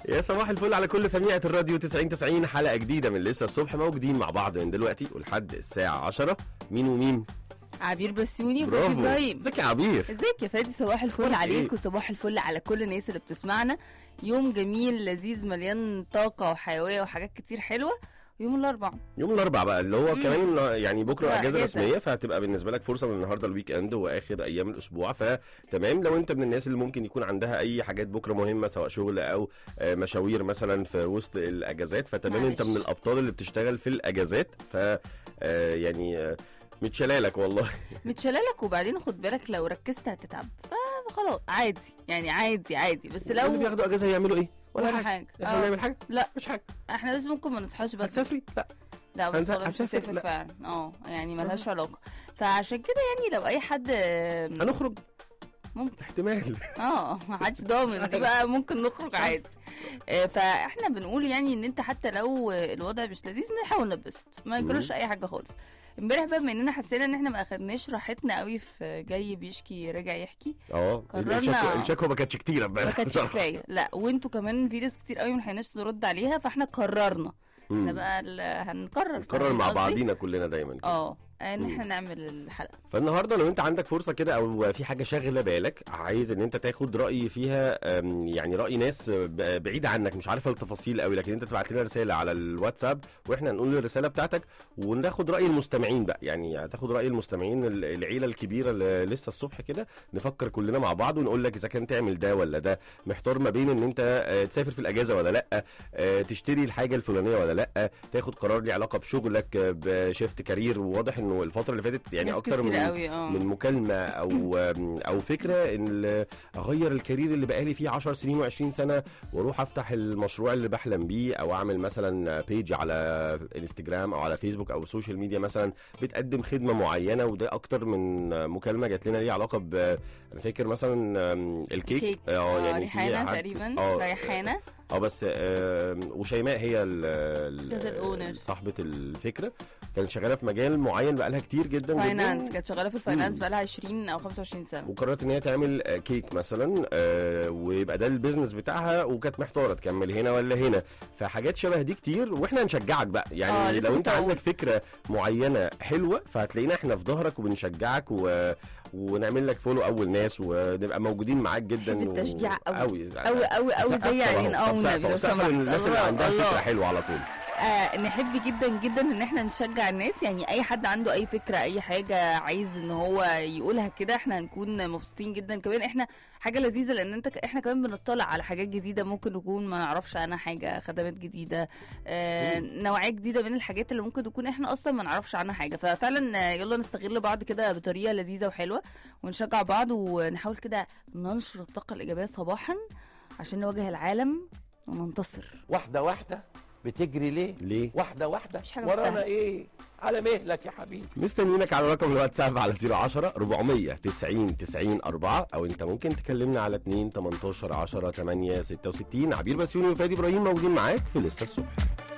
يا صباح الفل على كل سميعة الراديو 90 90 حلقة جديدة من لسه الصبح موجودين مع بعض من دلوقتي ولحد الساعة 10 مين ومين؟ عبير بسيوني وفادي برافو ابراهيم ازيك يا عبير؟ ازيك يا فادي صباح الفل أخبارك عليك إيه؟ وصباح الفل على كل الناس اللي بتسمعنا يوم جميل لذيذ مليان طاقة وحيوية وحاجات كتير حلوة يوم الأربعاء يوم الاربع بقى اللي هو مم. كمان يعني بكره لا، اجازه أجازة. رسميه فهتبقى بالنسبه لك فرصه من النهارده الويك اند واخر ايام الاسبوع فتمام لو انت من الناس اللي ممكن يكون عندها اي حاجات بكره مهمه سواء شغل او آه، مشاوير مثلا في وسط الاجازات فتمام انت معلش. من الابطال اللي بتشتغل في الاجازات ف آه، يعني آه، متشلالك والله متشلالك وبعدين خد بالك لو ركزت هتتعب فخلاص عادي يعني عادي عادي بس اللي لو بياخدوا اجازه هيعملوا ايه؟ ولا حاجة احنا آه. نعمل حاجه؟ لا مش حاجه احنا بس ممكن ما نصحاش بدري هتسافري؟ لا لا بس هنسافر- والله مش هنسافر؟ هسافر لا. فعلا اه يعني ملهاش علاقة فعشان كده يعني لو اي حد هنخرج ممكن احتمال اه محدش ضامن دي بقى ممكن نخرج عادي آه، فاحنا بنقول يعني ان انت حتى لو آه، الوضع مش لذيذ نحاول نتبسط ما يجراش اي حاجه خالص امبارح بقى بما اننا حسينا ان احنا ما اخدناش راحتنا قوي في جاي بيشكي راجع يحكي اه قررنا- الشكوى الشكوى ما كانتش كتيره ما امبارح كانتش بصراحة. كفايه لا وانتوا كمان في ناس كتير قوي ما لحقناش نرد عليها فاحنا قررنا مم. احنا بقى ال- هنقرر نقرر فاهم مع قصدي؟ بعضينا كلنا دايما كده. اه ان احنا نعمل الحلقه فالنهارده لو انت عندك فرصه كده او في حاجه شاغله بالك عايز ان انت تاخد راي فيها أم، يعني راي ناس ب- بعيده عنك مش عارفه التفاصيل قوي لكن انت تبعت لنا رساله على الواتساب واحنا نقول الرساله بتاعتك وناخد راي المستمعين بقى يعني تاخد راي المستمعين ال- العيله الكبيره اللي لسه الصبح كده نفكر كلنا مع بعض ونقول لك اذا كان تعمل ده ولا ده محتار ما بين ان انت آه، تسافر في الاجازه ولا لا آه، تشتري الحاجه الفلانيه ولا لا تاخد قرار ليه علاقه بشغلك آه، بشيفت كارير وواضح انه الفتره اللي فاتت يعني ناس اكتر كتير من قوي اه من مكالمه او او فكره ان ال- اغير الكارير اللي بقالي فيه 10 سنين و20 سنه واروح افتح المشروع اللي بحلم بيه او اعمل مثلا بيج على انستجرام او على فيسبوك او السوشيال ميديا مثلا بتقدم خدمه معينه وده اكتر من مكالمه جات لنا ليها علاقه ب انا فاكر مثلا آم، الكيك كيك اه آه، يعني في ريحانه حد- تقريبا اه ريحانه اه بس آم، وشيماء هي ال- كانت الأونر. ال- صاحبه الفكره كانت شغاله في مجال معين بقالها كتير جدا جدا فاينانس كانت شغاله في الفاينانس مم. بقى لها 20 او 25 سنه وقررت ان هي تعمل آه، كيك مثلا آه، ويبقى ده البيزنس بتاعها وكانت محتاره تكمل هنا ولا هنا فحاجات شبه دي كتير واحنا هنشجعك بقى آه، يعني لسه لو كنت انت هقول. عندك فكره معينه حلوه فهتلاقينا احنا في ظهرك وبنشجعك و... ونعمل لك فولو اول ناس ونبقى موجودين معاك جدا بحب التشجيع أوي. قوي قوي قوي قوي زي عينين اه والنبي لو سمحت الناس اللي الله، عندها الله. فكره حلوه على طول آه نحب جدا جدا ان احنا نشجع الناس يعني اي حد عنده اي فكره اي حاجه عايز ان هو يقولها كده احنا هنكون مبسوطين جدا كمان احنا حاجه لذيذه لان انت ك- احنا كمان بنطلع على حاجات جديده ممكن نكون ما نعرفش عنها حاجه خدمات جديده آه نوعيه جديده من الحاجات اللي ممكن تكون احنا اصلا ما نعرفش عنها حاجه ففعلا آه، يلا نستغل بعض كده بطريقه لذيذه وحلوه ونشجع بعض ونحاول كده ننشر الطاقه الايجابيه صباحا عشان نواجه العالم وننتصر واحدة واحدة بتجري ليه؟ ليه واحدة واحدة مش حاجة ورانا مستاهلة. ايه؟ على مهلك يا حبيبي مستنيينك على رقم الواتساب على 010 400 90 90 4 او انت ممكن تكلمنا على 2 18 10 8 66 عبير بسيوني وفادي ابراهيم موجودين معاك في لسه الصبح